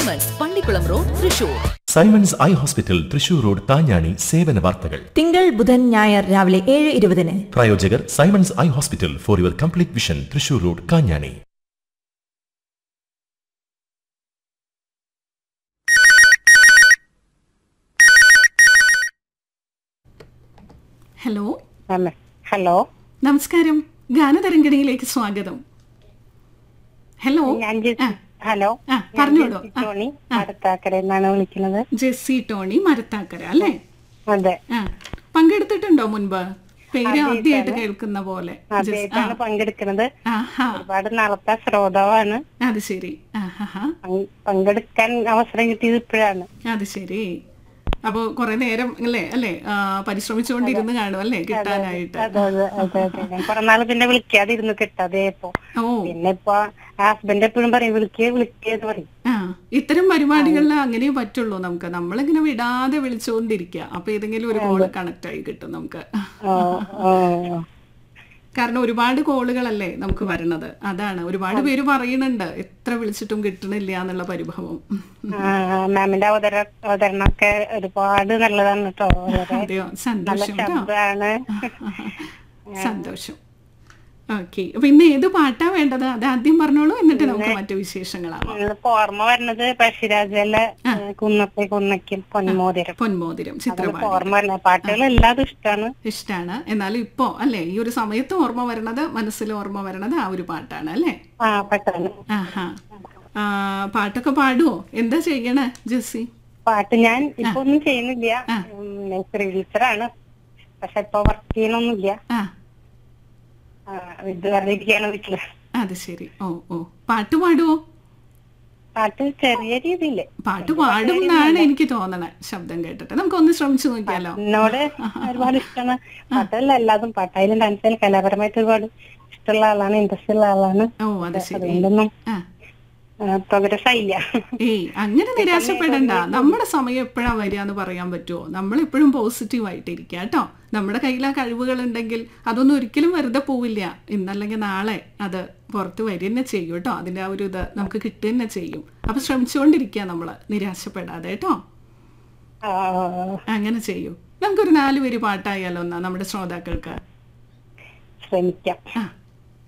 Symons Pallikkulam road Thrissur Simons eye hospital Thrissur road Thanjani സേവന വാർത്തകൾ തിങ്കൾ ബുധൻ ഞായർ രാവിലെ ഏഴ് ഇരുപതിന് പ്രായോജകർ Simons eye hospital for your complete vision Thrissur road Kanjani hello hello hello നമസ്കാരം ഗാനതരംഗിണിയിലേക്ക് സ്വാഗതം ഹലോ ഞാൻ ജെ- ആ, ഹലോ ആ, ഞാൻ പറഞ്ഞോളൂ. ജെസ്സി ആ, ടോണി ആ. അടുത്താക്കരയിൽ നിന്നാണ് വിളിക്കുന്നത് ജെസ്സി ടോണി മരത്താക്കര അല്ലേ അതെ ആ പങ്കെടുത്തിട്ടുണ്ടോ മുൻപ് പേര് ആദ്യമായിട്ടാണ്. ആദ്യമായിട്ട് കേൾക്കുന്ന പോലെ ജെസ്- ആദ്യമായിട്ടാണ് പങ്കെടുക്കുന്നത് ആഹാ ഒരുപാട് നാളത്തെ ശ്രോതാവാണ് അത് ശരി ആഹാ പങ്ക്- പങ്കെടുക്കാൻ അവസരം കിട്ടിയത് ഇപ്പോഴാണ് അത് ശരി അപ്പോ കുറെ നേരം അല്ലേ അല്ലേ ആ, പരിശ്രമിച്ചുകൊണ്ടിരുന്ന് കാണും അല്ലേ കിട്ടാനായിട്ട് അതെ അതെ അതെ അതെ ഞാൻ കുറെ നാള് പിന്നെ വിളിക്കാതിരുന്നു കിട്ടാതെ ഇപ്പൊ ഓ പിന്നെ ഇപ്പൊ ഹസ്ബൻഡ് എപ്പോഴും പറയും വിളിക്കേ വിളിക്കേ എന്ന് പറയും ആ ഇത്തരം പരിപാടികളിൽ അങ്ങനെ പറ്റുള്ളൂ നമുക്ക് നമ്മളിങ്ങനെ വിടാതെ വിളിച്ചുകൊണ്ടിരിക്കുക അപ്പൊ ഏതെങ്കിലും ഒരു കോള് കണക്ട് ആയി കിട്ടും നമുക്ക് ഓ ഓ കാരണം ഒരുപാട് കോളുകളല്ലേ നമുക്ക് വരണത് അതാണ് ഒരുപാട് പേര് പറയുന്നുണ്ട് എത്ര വിളിച്ചിട്ടും കിട്ടണില്ല എന്നുള്ള പരിഭവം ആ, മാമിന്റെ അവതര അവതരണമൊക്കെ ഒരുപാട് നല്ലതാണ് കേട്ടോ വളരെ അതെയോ നല്ല സന്തോഷം കേട്ടോ ശബ്ദമാണ് സന്തോഷം ഓക്കെ അപ്പൊ ഇന്ന് ഏത് പാട്ടാ വേണ്ടത് അത് ആദ്യം പറഞ്ഞോളൂ എന്നിട്ട് നമുക്ക് മറ്റു വിശേഷങ്ങളാവാം ഇന്നിപ്പോ ഓർമ്മ വരുന്നത് പഴശ്ശിരാജയിലെ കുന്നത്തെ കുന്നയ്ക്കും പൊന്മോതിരം പൊന്മോതിരം അതിലിപ്പോ ചിത്രപാടി ഓർമ്മ വരുന്നത് പാട്ടുകൾ എല്ലാതും ഇഷ്ടമാണ് ഇഷ്ടാണ് എന്നാലും ഇപ്പോ അല്ലേ ഈ ഒരു സമയത്ത് ഓർമ്മ വരണത് മനസ്സിൽ ഓർമ്മ വരണത് ആ ഒരു പാട്ടാണ് അല്ലേ ആ പെട്ടെന്ന് ആഹാ ആ, പാട്ടൊക്കെ പാടുവോ എന്താ ചെയ്യണേ ജെസ്സി പാട്ട് ഞാൻ ഇപ്പൊ ഒന്നും ചെയ്യുന്നില്ല നഴ്സറി ടീച്ചറാണ് പക്ഷെ ഇപ്പൊ വർക്ക് ചെയ്യണമൊന്നുമില്ല ആ ആ, ഇത് വെറുതെ ഇരിക്കുകയാണ് വീട്ടില് അത് ശരി ഓ ഓ പാട്ട് പാടുവോ പാട്ട് ചെറിയ രീതിയില് പാട്ട് പാടും എന്നാണ് എനിക്ക് തോന്നണേ ശബ്ദം കേട്ടിട്ട് നമുക്കൊന്ന് ശ്രമിച്ചു നോക്കിയാലോ എന്നോട് ഒരുപാട് ഇഷ്ടമാണ് പാട്ടല്ല എല്ലാതും പാട്ടായാലും ഡാൻസായാലും കലാപരമായിട്ട് ഒരുപാട് ഇഷ്ടമുള്ള ആളാണ് ഇൻട്രസ്റ്റ് ഉള്ള ആളാണ് ഓ അത് ശരി അതുകൊണ്ടൊന്നും ആ പ്രോഗ്രസ് ആയില്ല ഏയ് അങ്ങനെ നിരാശപ്പെടണ്ട നമ്മുടെ സമയം എപ്പോഴാ വരിക എന്ന് പറയാൻ പറ്റുമോ നമ്മൾ എപ്പോഴും പോസിറ്റീവ് ആയിട്ട് ഇരിക്കുക കേട്ടോ നമ്മുടെ കയ്യിൽ ആ കഴിവുകൾ ഉണ്ടെങ്കിൽ അതൊന്നും ഒരിക്കലും വെറുതെ പോവില്ല ഇന്നല്ലെങ്കിൽ നാളെ അത് പുറത്ത് വരിക തന്നെ ചെയ്യും കേട്ടോ അതിന്റെ ആ ഒരു ഇത് നമുക്ക് കിട്ടുക തന്നെ ചെയ്യും അപ്പൊ ശ്രമിച്ചുകൊണ്ടിരിക്കുക നമ്മൾ നിരാശപ്പെടാതെ കേട്ടോ ആ, അങ്ങനെ ചെയ്യൂ നമുക്കൊരു നാല് പേര് പാട്ടായാലോ എന്നാ നമ്മുടെ ശ്രോതാക്കൾക്ക് ശ്രമിക്കാം ആ